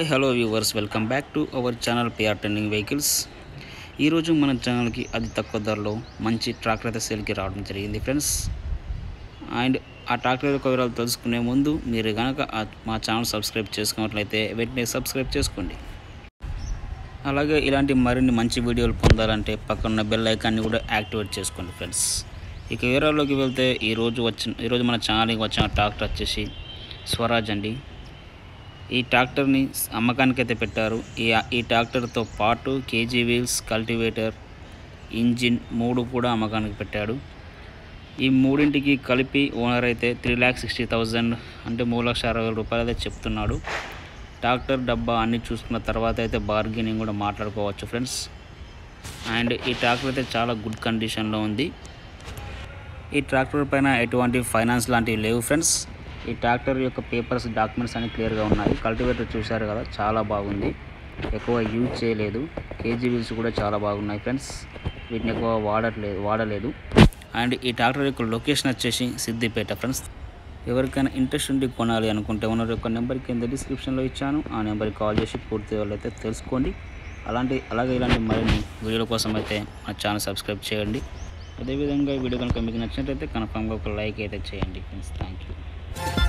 hi hello viewers welcome back to our channel PR trending vehicles ఈరోజు మన ఛానల్కి అతి తక్కువ ధరలో మంచి ట్రాక్టర్ అయితే సేల్కి రావడం జరిగింది ఫ్రెండ్స్ అండ్ ఆ ట్రాక్టర్ యొక్క వివరాలు తెలుసుకునే ముందు మీరు కనుక మా ఛానల్ సబ్స్క్రైబ్ చేసుకున్నట్లయితే వెంటనే సబ్స్క్రైబ్ చేసుకోండి అలాగే ఇలాంటి మరిన్ని మంచి వీడియోలు పొందాలంటే పక్కన బెల్ ఐకాన్ని కూడా యాక్టివేట్ చేసుకోండి ఫ్రెండ్స్ ఇక వివరాల్లోకి వెళ్తే ఈరోజు వచ్చిన ఈరోజు మన ఛానల్కి వచ్చిన ట్రాక్టర్ వచ్చేసి స్వరాజ్ అండి ఈ ట్రాక్టర్ని అమ్మకానికి అయితే పెట్టారు ఈ ఈ ట్రాక్టర్తో పాటు కేజీ వీల్స్ కల్టివేటర్ ఇంజిన్ మూడు కూడా అమ్మకానికి పెట్టాడు ఈ మూడింటికి కలిపి ఓనర్ అయితే త్రీ ల్యాక్ సిక్స్టీ థౌజండ్ అంటే మూడు లక్షల అరవై వేల రూపాయలు అయితే చెప్తున్నాడు ట్రాక్టర్ డబ్బా అన్ని చూసుకున్న తర్వాత అయితే బార్గెనింగ్ కూడా మాట్లాడుకోవచ్చు ఫ్రెండ్స్ అండ్ ఈ ట్రాక్టర్ అయితే చాలా గుడ్ కండిషన్లో ఉంది ఈ ట్రాక్టర్ పైన ఎటువంటి ఫైనాన్స్ లాంటివి లేవు ఫ్రెండ్స్ ఈ ట్రాక్టర్ యొక్క పేపర్స్ డాక్యుమెంట్స్ అన్ని క్లియర్గా ఉన్నాయి కల్టివేటర్ చూశారు కదా చాలా బాగుంది ఎక్కువ యూజ్ చేయలేదు కేజీ వీల్స్ కూడా చాలా బాగున్నాయి ఫ్రెండ్స్ వీటిని ఎక్కువ వాడట్లేదు వాడలేదు అండ్ ఈ ట్రాక్టర్ యొక్క లొకేషన్ వచ్చేసి సిద్దిపేట ఫ్రెండ్స్ ఎవరికైనా ఇంట్రెస్ట్ ఉండి కొనాలి అనుకుంటే ఓనర్ యొక్క నెంబర్ కింద డిస్క్రిప్షన్లో ఇచ్చాను ఆ నెంబర్కి కాల్ చేసి పూర్తి వాళ్ళైతే తెలుసుకోండి అలాంటి అలాగే ఇలాంటి మరిన్ని వీడియోల కోసం అయితే మా ఛానల్ సబ్స్క్రైబ్ చేయండి అదేవిధంగా ఈ వీడియో కనుక మీకు నచ్చినట్లయితే కన్ఫామ్గా ఒక లైక్ అయితే చేయండి ఫ్రెండ్స్ థ్యాంక్ యూ